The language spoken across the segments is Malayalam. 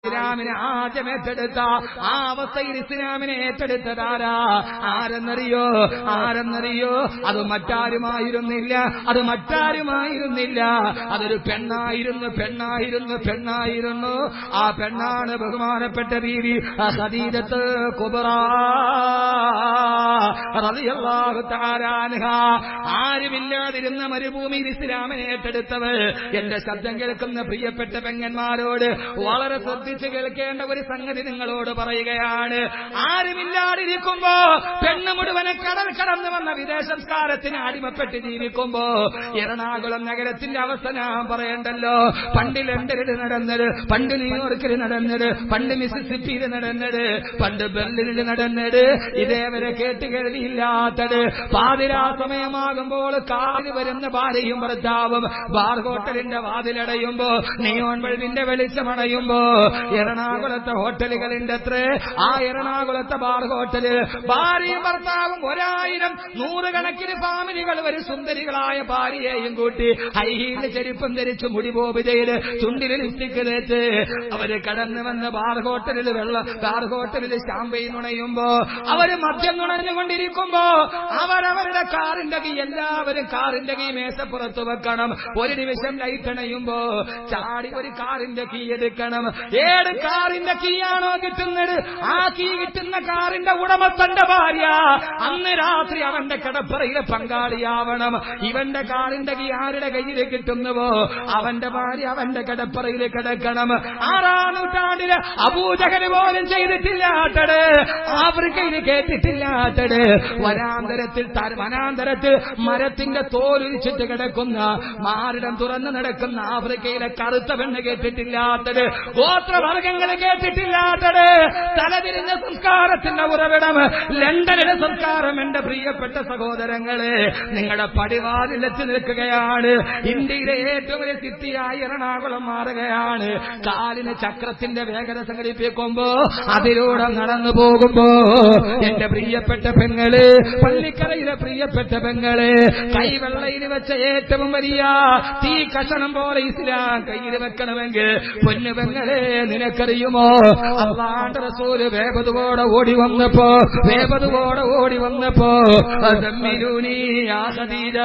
ഇസ്ലാമിനെ ആദ്യം ഏറ്റെടുത്ത ആ അവസ്ഥയിൽ ഇസ്ലാമിനെ ഏറ്റെടുത്തതാരാ ആരെന്നറിയോ ആരെന്നറിയോ അത് മറ്റാരുമായിരുന്നില്ല അത് മറ്റാരുമായിരുന്നില്ല അതൊരു പെണ്ണായിരുന്നു പെണ്ണായിരുന്നു പെണ്ണായിരുന്നു ആ പെണ്ണാണ് ബഹുമാനപ്പെട്ട ബീവി ഖദീജത്ത് കുബറ റളിയല്ലാഹു തആല അൻഹ ആരുമില്ലാതിരുന്ന മരുഭൂമിയിൽ ഇസ്ലാമിനെ ഏറ്റെടുത്തവർ എന്റെ ശബ്ദം കേൾക്കുന്ന പ്രിയപ്പെട്ട പെങ്ങന്മാരോട് വളരെ ശ്രദ്ധിച്ച് കേൾക്കേണ്ട ഒരു സംഗതി നിങ്ങളോട് പറയുകയാണ് ആരുമില്ലാതിരിക്കുമ്പോ പെണ്ണ് മുഴുവനെ കടൽ കടന്നു വന്ന വിദേശ സംസ്കാരത്തിന് അടിമപ്പെട്ട് ജീവിക്കുമ്പോ എറണാകുളം നഗരത്തിന്റെ അവസ്ഥ ഞാൻ പറയണ്ടല്ലോ പണ്ട് ലണ്ടനിൽ നടന്നത് പണ്ട് ന്യൂയോർക്കിൽ നടന്നത് പണ്ട് മിസിസിപ്പിയിൽ നടന്നത് പണ്ട് ബെർലിനിൽ നടന്നത് ഇതേവരെ കേട്ട് കേൾവിയില്ലാത്തത് പാതിരാ സമയമാകുമ്പോൾ കാലിൽ വരുന്ന ഭാര്യയും ഭർത്താവും ബാർ ഹോട്ടലിന്റെ വാതിലടയുമ്പോ നിയോൺ ബൾബിന്റെ വെളിച്ചമടയുമ്പോ എറണാകുളത്തെ ഹോട്ടലുകളുണ്ട് അത്രേ ആ എറണാകുളത്തെ ബാർ ഹോട്ടല് ഭാര്യയും ഭർത്താവും ഒരായിരം നൂറുകണക്കിന് ഫാമിലികൾ ഒരു സുന്ദരികളായ ഭാര്യയെയും കൂട്ടി ഹൈഹീല് ചെരുപ്പം ധരിച്ച് മുടിബോബിതയില് ചുണ്ടില് ലിപ്സ്റ്റിക് തേച്ച് അവര് കടന്നു വന്ന് ബാർ ഹോട്ടലിൽ വെള്ള ബാർ ഹോട്ടലിൽ ശാമ്പയിൽ നുണയുമ്പോ അവര് മദ്യം നുണഞ്ഞുകൊണ്ടിരിക്കുമ്പോ അവരവരുടെ കാറിന്റെ കീ എല്ലാവരും കാറിന്റെ കീ മേശപ്പുറത്ത് വെക്കണം ഒരു നിമിഷം ലൈറ്റ് അണയുമ്പോ ചാടി ഒരു കാറിന്റെ കീ എടുക്കണം ഏത് കാറിന്റെ കീയാണോ കിട്ടുന്നത് ആ കീ കിട്ടുന്ന കാറിന്റെ ഉടമസ്ഥന്റെ ഭാര്യ അന്ന് രാത്രി അവന്റെ കിടപ്പറയിലെ പങ്കാളിയാവണം ഇവന്റെ കാറിന്റെ കീ ആരുടെ കയ്യിൽ കിട്ടുന്നുവോ അവന്റെ ഭാര്യ അവന്റെ കിടപ്പറയിൽ കിടക്കണം ആറാം നൂറ്റാണ്ടില് അബൂജഹന് പോലും ചെയ്തിട്ടില്ലാത്തത് ആഫ്രിക്കയിൽ കേട്ടിട്ടില്ലാത്തത് വനാന്തരത്തിൽ ത- വനാന്തരത്തിൽ മരത്തിന്റെ തോലുരിച്ചിട്ട് കിടക്കുന്ന മാറിടം തുറന്നു നടക്കുന്ന ആഫ്രിക്കയിലെ കറുത്ത പെണ്ണ് കേട്ടിട്ടില്ലാത്തത് ഗോത്രവർഗങ്ങൾ കേട്ടിട്ടില്ലാത്തത് തലതിരിഞ്ഞ സംസ്കാരത്തിന്റെ ഉറവിടം ലണ്ടനിലെ സംസ്കാരം എന്റെ പ്രിയപ്പെട്ട സഹോദരങ്ങളെ നിങ്ങളുടെ പടിവാതിലെത്തി നിൽക്കുകയാണ് ഇന്ത്യയിലെ ഏറ്റവും വലിയ സിറ്റിയായി എറണാകുളം മാറുകയാണ് കാലിന് ചക്രത്തിന്റെ വേഗത സംഘടിപ്പിക്കുമ്പോ അതിലൂടെ നടന്നു പോകുമ്പോ എന്റെ പ്രിയപ്പെട്ട പെങ്ങള് പള്ളിക്കരയിലെ പ്രിയപ്പെട്ട പെങ്ങള് കൈവെള്ളയിൽ വെച്ച ഏറ്റവും വലിയ തീ കഷണം പോലെ ഇസ്ലാം കയ്യിൽ വെക്കണമെങ്കിൽ പൊന്നു പെങ്ങളെ നിനക്കറിയുമോ അള്ളാണ്ട് റസൂല് വേപതുവോടെ ഓടി വന്നപ്പോ വേപതുവോടെ ഓടി വന്നപ്പോ ദമ്മിലൂനി ആ ഖദീജ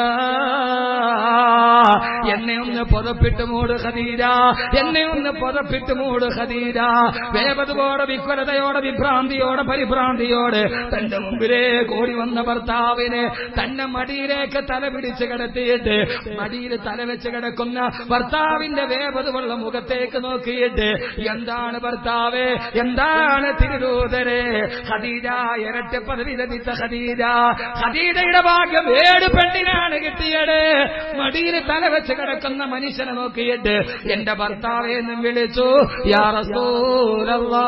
എന്നെ ഒന്ന് പുതപ്പിട്ട് മൂട് ഖദീജ എന്നെ ഒന്ന് പുതപ്പിട്ട് മൂട് ഖദീജ വേപതുവോടെ വിക്വലതയോടെ വിഭ്രാന്തിയോടെ പരിഭ്രാന്തിയോടെ തന്റെ മുമ്പിലേക്ക് ഓടി വന്ന ഭർത്താവിനെ തന്നെ മടിയിലേക്ക് തല പിടിച്ച് കിടത്തിയിട്ട് മടിയിൽ തല വെച്ച് കിടക്കുന്ന ഭർത്താവിന്റെ വേപതുള്ള മുഖത്തേക്ക് നോക്കിയിട്ട് എന്താണ് ഭർത്താവേ എന്താണ് തിരുദൂതരെ ഖദീജ ഇരട്ട പദവി ലഭിച്ച ഖദീജ ഖദീജയുടെ ഭാഗ്യം ഏഴ് പെണ്ണിനാണ് കിട്ടിയത് മടിയിൽ തല വെച്ച് കിടക്കുന്ന മനുഷ്യനെ നോക്കിയിട്ട് എന്റെ ഭർത്താവെ എന്നും വിളിച്ചു യാ റസൂലല്ലാ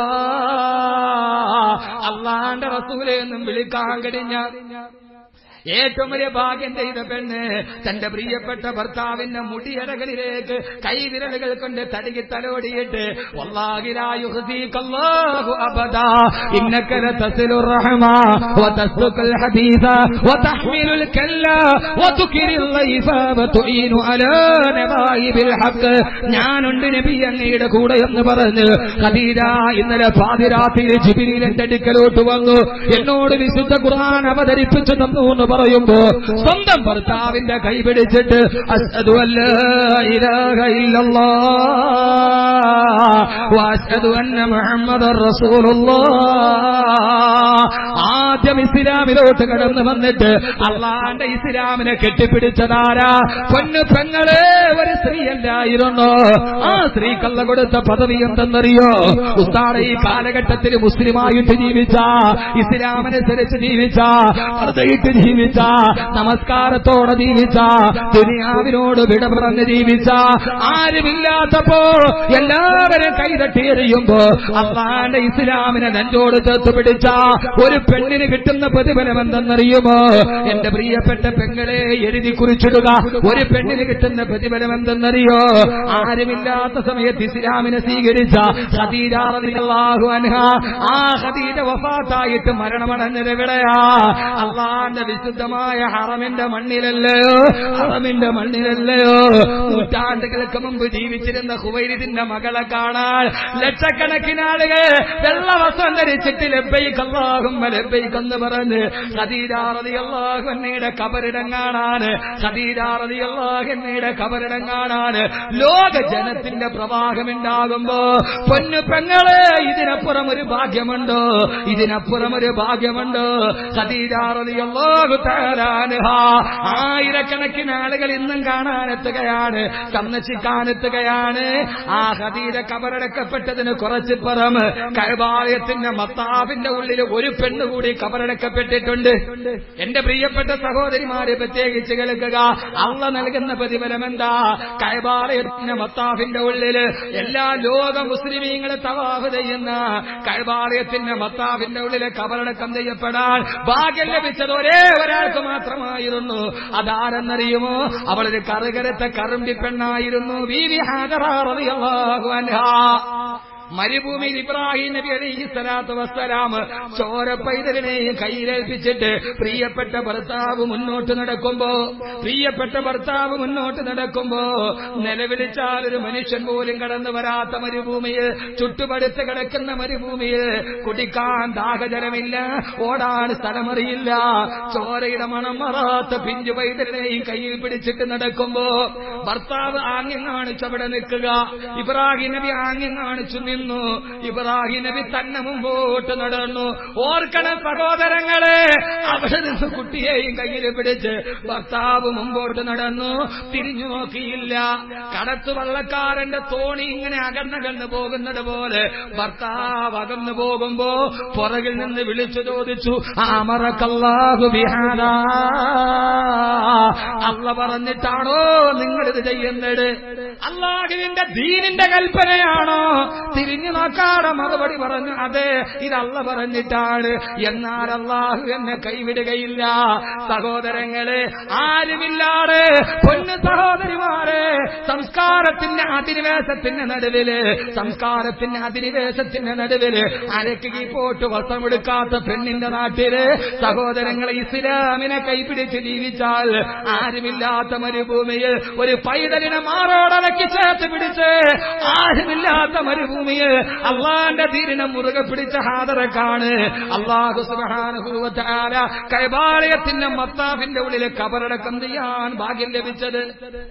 അള്ളാന്റെ റസൂലെ എന്നും വിളിക്കാൻ കഴിഞ്ഞ ഏറ്റവും വലിയ ഭാഗ്യം ചെയ്ത പെണ്ണ് തന്റെ പ്രിയപ്പെട്ട ഭർത്താവിന്റെ മുടിയടകളിലേക്ക് കൈവിരലുകൾ കൊണ്ട് തടുകി തലോടിയിട്ട് വല്ലാഹി ലാ യുഹ്സീകല്ലാഹു അബദാ ഇന്നക ലതസിലുർ റഹ്മ വതസ്ലുകൽ ഹദീസ വതഹ്മിലുൽ കല്ല വതുകിരിൽ ലൈഫ വതുഈനു അലാ നവായിബിൽ ഹഖ് ഞാനുണ്ട് നബി അങ്ങയുടെ കൂടെ എന്ന് പറഞ്ഞ് ഖദീജ ഇന്നലെ പാതിരാത്രിയിൽ ജിബ്രീൽ എന്റെ അടുക്കലോട്ട് വന്നു എന്നോട് വിശുദ്ധ ഖുർആൻ അവതരിപ്പിച്ചു തന്നു എന്ന് പറയുമ്പോ സ്വന്തം ഭർത്താവിന്റെ കൈ പിടിച്ചിട്ട് അസ്ഹദു അല്ലാ ഇലാഹ ഇല്ലല്ലാഹ് വഅസ്ഹദു അന്ന മുഹമ്മദർ റസൂലുള്ളാഹ് ആദ്യം ഇസ്ലാമിലോട്ട് കടന്നു വന്നിട്ട് അള്ളാന്റെ ഇസ്ലാമിനെ കെട്ടിപ്പിടിച്ചതാരാ പൊന്നു പെങ്ങളെ ഒരു സ്ത്രീയല്ലായിരുന്നു ആ സ്ത്രീ കള്ള കൊടുത്ത പദവി എന്തെന്നറിയോ ഉസ്താടെ ഈ കാലഘട്ടത്തിൽ മുസ്ലിമായിട്ട് ജീവിച്ച ഇസ്ലാമനുസരിച്ച് ജീവിച്ച ഹൃദയിട്ട് ജീവിച്ച നമസ്കാരത്തോടെ ജീവിച്ച ദുനിയാവിനോട് വിട പറഞ്ഞ് ജീവിച്ച ആരുമില്ലാത്തപ്പോ എല്ലാവരും കൈതട്ടി എറിയുമ്പോ അള്ളാന്റെ ഇസ്ലാമിനെ നെഞ്ചോട് ചേർത്ത് പിടിച്ച ഒരു പെണ്ണിന് കിട്ടുന്ന പ്രതിഫലം എന്തെന്നറിയുമോ എന്റെ പ്രിയപ്പെട്ട പെങ്ങളെ എഴുതി കുറിച്ചിടുക ഒരു പെണ്ണിന് കിട്ടുന്ന പ്രതിഫലം എന്തെന്നറിയോ ആരുമില്ലാത്ത സമയത്ത് ഇസ്ലാമിനെ സ്വീകരിച്ച ഖദീജ റളിയല്ലാഹു അൻഹ ആ ഖദീജ വഫാത്തായിട്ട് മരണമടഞ്ഞത് എവിടെയാ അള്ളാന്റെ വിശുദ്ധ പരിശുദ്ധമായ ഹറമിന്റെ മണ്ണിലല്ലയോ ഹറമിന്റെ മണ്ണിലല്ലയോ നൂറ്റാണ്ടുകൾക്ക് മുമ്പ് ജീവിച്ചിരുന്ന ഹുവൈരിദിന്റെ മകളെ കാണാൻ ലക്ഷക്കണക്കിന് ആളുകൾ വെള്ള വസ്ത്രം ധരിച്ചിട്ട് ലബ്ബൈക്കല്ലാഹും ലബ്ബൈക്കെന്ന് പറഞ്ഞ് ഖദീജാറതിയല്ലാഹുന്നയുടെ കബറിടം കാണാൻ ഖദീജാറതിയല്ലാഹുന്നയുടെ കബറിടം കാണാൻ ലോക ജനത്തിന്റെ പ്രവാഹമുണ്ടാകുമ്പോ പൊന്നു പെങ്ങളെ ഇതിനപ്പുറം ഒരു ഭാഗ്യമുണ്ടോ ഇതിനപ്പുറം ഒരു ഭാഗ്യമുണ്ടോ ഖദീജാറതിയല്ലാഹു തആലാൻഹ ആയിരക്കണക്കിന് ആളുകൾ ഇന്നും കാണാനെത്തുകയാണ് സന്ദർശിക്കാനെത്തുകയാണ് ആ ഖദീജ കബറടക്കപ്പെട്ടതിന് കുറച്ച് പുറം കൈബാലയത്തിന്റെ മത്താവിന്റെ ഉള്ളിൽ ഒരു പെണ്ണ് കൂടി കബറടക്കപ്പെട്ടിട്ടുണ്ട് എന്റെ പ്രിയപ്പെട്ട സഹോദരിമാരെ പ്രത്യേകിച്ച് കേൾക്കുക അള്ള നൽകുന്ന പ്രതിഫലം എന്താ കൈബാലയത്തിന്റെ മത്താഫിന്റെ ഉള്ളില് എല്ലാ ലോക മുസ്ലിമീങ്ങളെ തവാഫ് ചെയ്യുന്ന കൈബാലയത്തിന്റെ മത്താഫിന്റെ ഉള്ളിലെ കബറടക്കം ചെയ്യപ്പെടാൻ ഭാഗ്യം ലഭിച്ചത് ഒരേ ഒരാൾക്ക് മാത്രമായിരുന്നു അതാരെന്നറിയുമോ അവളൊരു കറുകരത്തെ കറുമ്പി പെണ്ണായിരുന്നു ബീവി ഹാജറാറിയാഹു അൻഹാ മരുഭൂമിയിൽ ഇബ്രാഹിം നബി അലൈഹി സ്വലാത്തു വസ്സലാം ചോര പൈതലിനെയും കയ്യിലേൽപ്പിച്ചിട്ട് പ്രിയപ്പെട്ട ഭർത്താവ് മുന്നോട്ട് നടക്കുമ്പോ പ്രിയപ്പെട്ട ഭർത്താവ് മുന്നോട്ട് നടക്കുമ്പോ നിലവിളിച്ചാൽ ഒരു മനുഷ്യൻ പോലും കടന്നു വരാത്ത മരുഭൂമിയിൽ ചുട്ടുപടുത്ത് കിടക്കുന്ന മരുഭൂമിയിൽ കുടിക്കാൻ ദാഹജലമില്ല ഓടാൻ സ്ഥലമറിയില്ല ചോരയുടെ മണം മറാത്ത പിഞ്ചു പൈതലിനെയും കയ്യിൽ പിടിച്ചിട്ട് നടക്കുമ്പോ ഭർത്താവ് ആംഗ്യം കാണിച്ച് അവിടെ നിൽക്കുക ഇബ്രാഹിം നബി ആംഗ്യം കാണിച്ചു നിന്നു ഇബ്രാഹിം നബി തന്നെ മുമ്പോട്ട് നടന്നു ഓർക്കണം സഹോദരങ്ങളെ അവിടെ നിന്ന് കുട്ടിയെയും കയ്യിൽ പിടിച്ച് ഭർത്താവ് മുമ്പോട്ട് നടന്നു തിരിഞ്ഞു നോക്കിയില്ല കടത്തു വള്ളക്കാരന്റെ തോണി ഇങ്ങനെ അകന്നകന്നു പോകുന്നത് പോലെ ഭർത്താവ് അകന്നു പോകുമ്പോ പുറകിൽ നിന്ന് വിളിച്ചു ചോദിച്ചു അമറക്കല്ലാഹു ബിഹാര അല്ല പറഞ്ഞിട്ടാണോ നിങ്ങളിത് ചെയ്യുന്നത് അള്ളാഹുവിന്റെ ദീനിന്റെ കൽപ്പനയാണോ തിരിഞ്ഞു നോക്കാതെ മറുപടി പറഞ്ഞു അതെ ഇതല്ല പറഞ്ഞിട്ടാണ് എന്നാൽ അള്ളാഹു എന്നെ കൈവിടുകയില്ല സഹോദരങ്ങളെ ആരുമില്ലാതെ പൊന്നു സഹോദരിമാരെ സംസ്കാരത്തിന്റെ അധിനിവേശത്തിന്റെ നടുവില് സംസ്കാരത്തിന്റെ അധിനിവേശത്തിന്റെ നടുവില് അരക്ക് കീപ്പോട്ട് വസ്ത്രമെടുക്കാത്ത പെണ്ണിന്റെ നാട്ടില് സഹോദരങ്ങളെ ഇസ്ലാമിനെ കൈപിടിച്ച് ജീവിച്ചാൽ ആരുമില്ലാത്ത മരുഭൂമിയിൽ ഒരു പൈതലിനെ മാറോടലക്കി ചേർത്ത് പിടിച്ച് ആരുമില്ലാത്ത മരുഭൂമിയിൽ അള്ളാന്റെ തീരിനെ മുറുകെ പിടിച്ച ഹാദറക്കാണ് അള്ളാഹു സുബാനുഭൂവത്താല കൈബാലയത്തിന്റെ മത്താഫിന്റെ ഉള്ളിലെ കബറടക്കം ചെയ്യാൻ ഭാഗ്യം ലഭിച്ചത്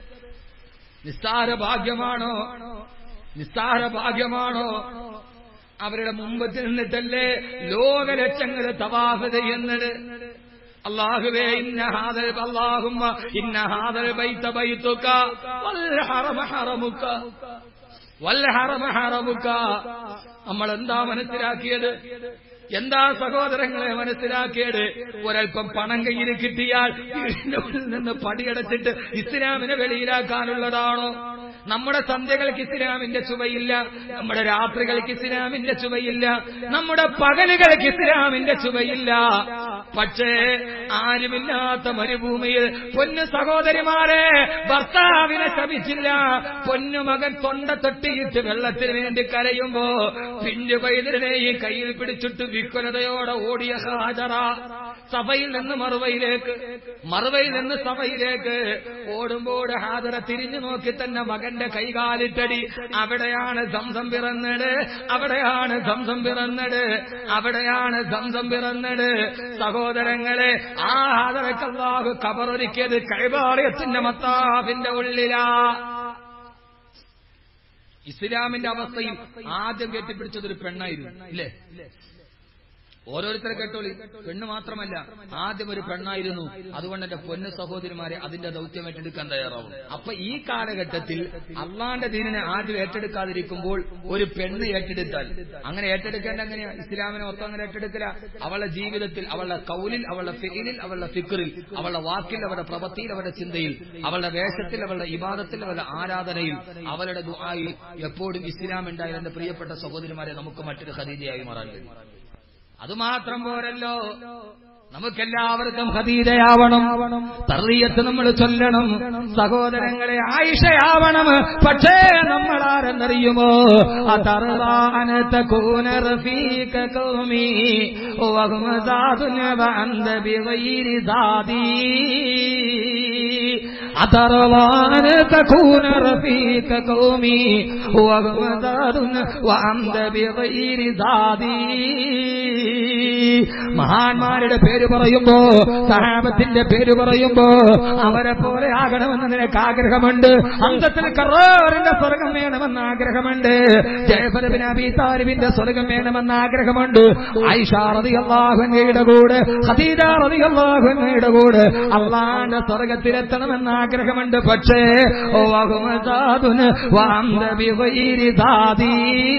നിസ്സാര ഭാഗ്യമാണോ നിസ്സാര ഭാഗ്യമാണോ അവരുടെ മുമ്പത്ത് നിന്നിട്ടല്ലേ ലോകലക്ഷങ്ങള് തവാഫ് ചെയ്യുന്നത് അള്ളാഹുവേ ഇന്ന ഹാദൽ അള്ളാഹുമ്മ ഇന്ന ഹാദൽ ബൈത ബൈതുക വൽ ഹറമ ഹറമുക വൽ ഹറമ ഹറമുക നമ്മൾ എന്താ മനസ്സിലാക്കിയത് എന്താ സഹോദരങ്ങളെ മനസ്സിലാക്കിയത് ഒരൽപ്പം പണം കയ്യിൽ കിട്ടിയാൽ വീടിന്റെ ഉള്ളിൽ നിന്ന് പടിയടച്ചിട്ട് ഇസ്ലാമിനെ വെളിയിലാക്കാനുള്ളതാണോ നമ്മുടെ സന്ധ്യകൾക്ക് ഇസ്ലാമിന്റെ ചുവയില്ല നമ്മുടെ രാത്രികൾക്ക് ഇസ്ലാമിന്റെ ചുവയില്ല നമ്മുടെ പകലുകൾക്ക് ഇസ്ലാമിന്റെ ചുവയില്ല പക്ഷേ ആരുമില്ലാത്ത മരുഭൂമിയിൽ പൊന്നു സഹോദരിമാരെ ഭർത്താവിനെ ശപിച്ചില്ല പൊന്നു മകൻ തൊണ്ട തൊട്ടിയിട്ട് വെള്ളത്തിന് വേണ്ടി കരയുമ്പോ പിഞ്ചു പൈതലിനെ ഈ കയ്യിൽ പിടിച്ചിട്ട് വിക്കുലതയോടെ ഓടിയ ഹാജറ സഭയിൽ നിന്ന് മറുവയിലേക്ക് മറുവയിൽ നിന്ന് സഭയിലേക്ക് ഓടുമ്പോൾ ഹാജറ തിരിഞ്ഞു നോക്കി തന്നെ മകന്റെ കൈകാലിട്ടടി അവിടെയാണ് സംസം പിറന്നത് അവിടെയാണ് സംസം പിറന്നത് അവിടെയാണ് സംസം പിറന്നത് സഹോദരങ്ങളെ ആ ഹാജറക്കല്ലാഹു കബറൊരുക്കിയത് കൈപാളയത്തിന്റെ മത്താഫിന്റെ ഉള്ളിലാ ഇസ്ലാമിന്റെ അവസ്ഥയിൽ ആദ്യം കെട്ടിപ്പിടിച്ചത് ഒരു പെണ്ണായിരുന്നു ഇല്ലേ ഓരോരുത്തരെ കേട്ടോളി പെണ്ണ് മാത്രമല്ല ആദ്യം ഒരു പെണ്ണായിരുന്നു അതുകൊണ്ട് എന്റെ പൊന്നു സഹോദരിമാരെ അതിന്റെ ദൗത്യം ഏറ്റെടുക്കാൻ തയ്യാറാവും അപ്പൊ ഈ കാലഘട്ടത്തിൽ അള്ളാന്റെ ദീനിനെ ആദ്യം ഏറ്റെടുക്കാതിരിക്കുമ്പോൾ ഒരു പെണ്ണ് ഏറ്റെടുത്താൽ അങ്ങനെ ഏറ്റെടുക്കേണ്ട എങ്ങനെയാ ഇസ്ലാമിനെ മൊത്തം അങ്ങനെ ഏറ്റെടുക്കില്ല അവളുടെ ജീവിതത്തിൽ അവളുടെ കൗലിൽ അവളുടെ ഫെയിലിൽ അവളുടെ ഫിക്കറിൽ അവളുടെ വാക്കിൽ അവളുടെ പ്രവൃത്തിയിൽ അവളുടെ ചിന്തയിൽ അവളുടെ വേഷത്തിൽ അവളുടെ ഇബാദത്തിൽ അവളുടെ ആരാധനയിൽ അവളുടെ ദുആയിൽ എപ്പോഴും ഇസ്ലാം ഉണ്ടായ എന്റെ പ്രിയപ്പെട്ട സഹോദരിമാരെ നമുക്ക് മറ്റൊരു ഖദീജയായി മാറാൻ കഴിയും അതുമാത്രം പോരല്ലോ നമുക്കെല്ലാവർക്കും ഖദീജയാവണം തർറിയത്ത് നമ്മൾ ചൊല്ലണം സഹോദരങ്ങളെ ആയിഷയാവണം പക്ഷേ നമ്മൾ ആരെന്നറിയുമോ അതർവാനത്ത കൂന റഫീക കൗമി വഹും സാദുൻ വഅന്ത ബിഗൈരി സാദി അതർവാന തകൂന റഫീക കൗമി വഹും സാദുൻ വഅന്ത ബിഗൈരി സാദി മഹാന്മാരുടെ പേര് പറയുമ്പോ സഹാബത്തിന്റെ പേര് പറയുമ്പോ അവരെ പോലെ ആകണമെന്ന് നിനക്ക് ആഗ്രഹമുണ്ട് അന്തത്തിന് കറോറിന്റെ സ്വർഗം വേണമെന്ന് ആഗ്രഹമുണ്ട് ജയഫലബിൻ അബി താലിബിന്റെ സ്വർഗം വേണമെന്ന് ആഗ്രഹമുണ്ട് ഐഷാറതി അള്ളാഹുനയുടെ കൂടെ ഹദീജ റതി അള്ളാഹുനയുടെ കൂടെ അള്ളാന്റെ സ്വർഗത്തിലെത്തണമെന്ന് ആഗ്രഹമുണ്ട് പക്ഷേ ഓ അഹുമദാദുന് വാന്ത ബിഗൈരി ദാദീ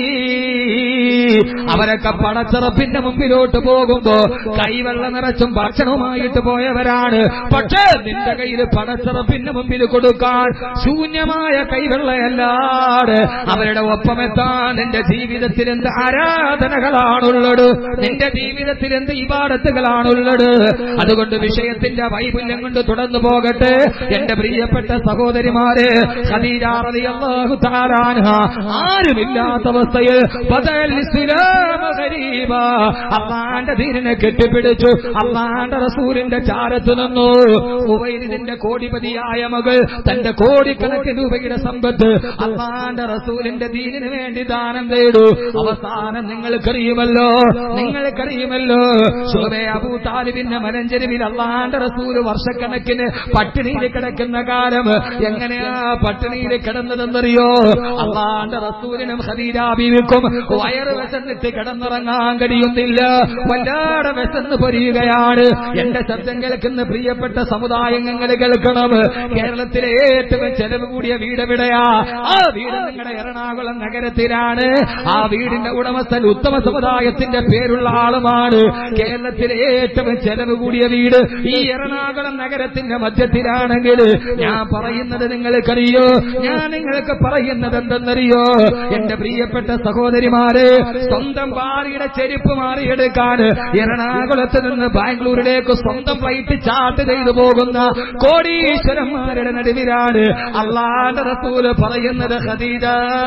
അവരൊക്കെ പടച്ചിറപ്പിന്റെ മുമ്പിലോട്ട് പോകുമ്പോ കൈവെള്ള നിറച്ചും ഭക്ഷണവുമായിട്ട് പോയവരാണ് പക്ഷേ നിന്റെ കയ്യിൽ പടച്ചിറപ്പിന്റെ മുമ്പിൽ കൊടുക്കാൻ ശൂന്യമായ കൈവെള്ളയല്ലാട് അവരുടെ ഒപ്പമെത്താൻ നിന്റെ ജീവിതത്തിൽ എന്ത് ആരാധനകളാണുള്ളത് നിന്റെ ജീവിതത്തിൽ എന്ത് ഇബാടത്തുകളാണുള്ളത് അതുകൊണ്ട് വിഷയത്തിന്റെ വൈപുല്യം കൊണ്ട് തുടർന്നു പോകട്ടെ എന്റെ പ്രിയപ്പെട്ട സഹോദരിമാര് ഖദീജ റളിയല്ലാഹു തആല അൻഹ ആരുമില്ലാത്ത അവസ്ഥയിൽ ബദൽ ഇസ്ലാം ഖരീബ അള്ളാന്റെ ദീനിനെ കെട്ടിപ്പിടിച്ചു അള്ളാന്റെ റസൂലിന്റെ ചാരത്ത് നിന്നു ഉവൈദിന്റെ കോടിപതിയായ മകൾ തന്റെ കോടിക്കണക്കിന് രൂപയുടെ സമ്പത്ത് അള്ളാന്റെ റസൂലിന്റെ ദീനിന് വേണ്ടി ദാനം ചെയ്തു അവസാനം നിങ്ങൾക്കറിയുമല്ലോ നിങ്ങൾക്കറിയുമല്ലോ ശോഭേ അബൂ താലിബിന്റെ മലഞ്ചെരുവിൽ അള്ളാന്റെ റസൂല് വർഷക്കണക്കിന് പട്ടിണിയിൽ കിടക്കുന്ന കാലം എങ്ങനെയാ പട്ടിണിയിൽ കിടന്നതെന്നറിയോ അള്ളാന്റെ റസൂലിനും ഖദീജാബിക്കും വയറ് വിശന്നിട്ട് കിടന്നിറങ്ങാൻ കഴിയുന്നില്ല വല്ലാതെ വിശന്ന് പൊരിയുകയാണ് എന്റെ ശബ്ദം കേൾക്കുന്ന പ്രിയപ്പെട്ട സമുദായങ്ങൾ കേൾക്കണം കേരളത്തിലെ ഏറ്റവും ചെലവ് കൂടിയ വീട് എവിടെയാ ആ വീട് നിങ്ങളുടെ എറണാകുളം നഗരത്തിലാണ് ആ വീടിന്റെ ഉടമസ്ഥൻ ഉത്തമ സമുദായത്തിന്റെ പേരുള്ള ആളുമാണ് കേരളത്തിലെ ഏറ്റവും ചെലവ് കൂടിയ വീട് ഈ എറണാകുളം നഗരത്തിന്റെ മധ്യത്തിലാണെങ്കിൽ ഞാൻ പറയുന്നത് നിങ്ങൾക്കറിയോ ഞാൻ നിങ്ങൾക്ക് പറയുന്നത് എന്തെന്നറിയോ എന്റെ പ്രിയപ്പെട്ട സഹോദരിമാര് സ്വന്തം ഭാര്യയുടെ ചെരുപ്പ് മാറിയെടുക്കാൻ എറണാകുളത്ത് നിന്ന് ബാംഗ്ലൂരിലേക്ക് സ്വന്തം ഫ്ലൈറ്റ് ചാർട്ട് ചെയ്തു പോകുന്ന കോടീശ്വരന്മാരുടെ നടുവിലാണ് അള്ളാന്റെ റസൂല് പറയുന്നത് ഖദീജ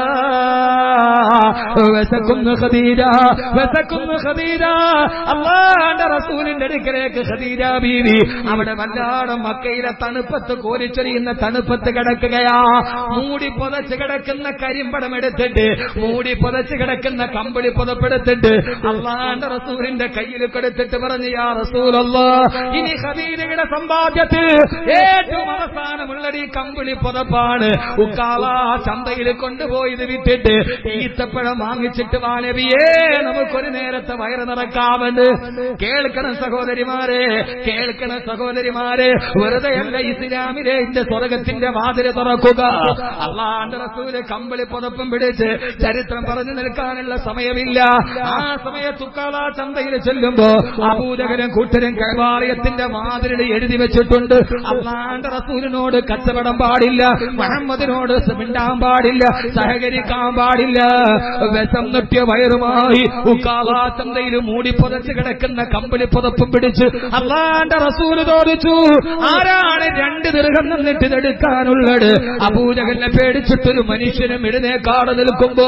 വിശക്കുന്നു ഖദീജ വിശക്കുന്നു ഖദീജ അള്ളാന്റെ റസൂലിന്റെ അടുക്കലേക്ക് ഖദീജ ബീവി അവിടെ വല്ലാതെ മക്കയിലെ തണുപ്പത്ത് കോരിച്ചൊരിയുന്ന തണുപ്പത്ത് കിടക്കുകയാ മൂടി പുതച്ച് കിടക്കുന്ന കരിമ്പടം എടുത്തിട്ട് മൂടി പുതച്ച് കിടക്കുന്ന കമ്പിളി പുതപ്പെടുത്തിട്ട് അള്ളാന്റെ റസൂലിന്റെ കയ്യിൽ കൊടുത്തിട്ട് പറഞ്ഞു യാ റസൂലല്ലോ ഇനി ഖദീജയുടെ സമ്പാദ്യത്തിൽ ഏറ്റവും അവസാനമുള്ള ഈ കമ്പിളി പുതപ്പാണ് ഉക്കാള ചന്തയിൽ കൊണ്ടുപോയത് വിറ്റിട്ട് ഈത്തപ്പഴം വാങ്ങിച്ചിട്ട് വാനവിയേ നമുക്കൊരു നേരത്തെ വയറ് നിറക്കാമെന്ന് കേൾക്കണം സഹോദരിമാരെ കേൾക്കണം സഹോദരിമാരെ വെറുതെയല്ല ഇസ്ലാമിലെ എന്റെ സ്വർഗത്തിന്റെ വാതില് തുറക്കുക അള്ളാന്റെ റസൂല് കമ്പിളി പുതപ്പും പിടിച്ച് ചരിത്രം പറഞ്ഞു നിൽക്കാനുള്ള സമയമില്ല ആ സമയത്ത് ഉക്കാള ചന്തയിൽ ചെല്ലുമ്പോ അബൂജകരും കൂട്ടരും കൈവാലയത്തിന്റെ മാതിരിൽ എഴുതി വെച്ചിട്ടുണ്ട് അള്ളാന്റെ റസൂലിനോട് കച്ചവടം പാടില്ല മുഹമ്മദിനോട് മിണ്ടാൻ പാടില്ല സഹകരിക്കാൻ പാടില്ല വിഷം നെട്ടിയ വയറുമായി ഉക്കാള ചന്തയിൽ മൂടി പുതച്ച് കിടക്കുന്ന കമ്പിളി പുതപ്പും പിടിച്ച് അള്ളാന്റെ റസൂല് തോന്നിച്ചു ആരാണ് രണ്ട് ദീർഘം നിന്നിട്ട് ഇതെടുക്കാനുള്ളത് അബൂജകലിനെ പേടിച്ചിട്ടൊരു മനുഷ്യനും എഴുന്നേക്കാട് നിൽക്കുമ്പോ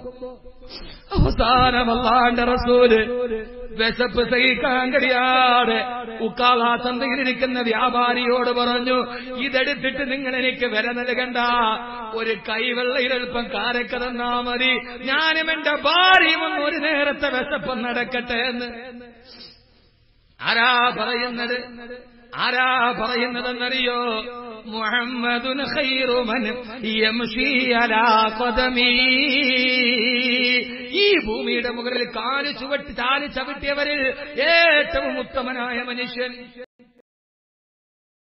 അവസാനം അള്ളാന്റെ റസൂല് വിശപ്പ് സഹിക്കാൻ കഴിയാതെ ഉക്കാള ചന്തയിലിരിക്കുന്ന വ്യാപാരിയോട് പറഞ്ഞു ഇതെടുത്തിട്ട് നിങ്ങൾ എനിക്ക് വില നൽകണ്ട ഒരു കൈവെള്ളയിൽ അല്പം കാരക്ക തന്നാ മതി ഞാനും എന്റെ ഭാര്യയും ഒന്ന് ഒരു നേരത്തെ വിശപ്പ് നടക്കട്ടെ എന്ന് ആരാ പറയുന്നത് ആരാ പറയുന്നതെന്നറിയോ മുഹമ്മദുൻ ഖൈറുമൻ യംശി അലാ ഖദമീ ഈ ഭൂമിയുടെ മുകളിൽ കാല് ചുവട്ടി ചാലി ചവിട്ടിയവരിൽ ഏറ്റവും ഉത്തമനായ മനുഷ്യൻ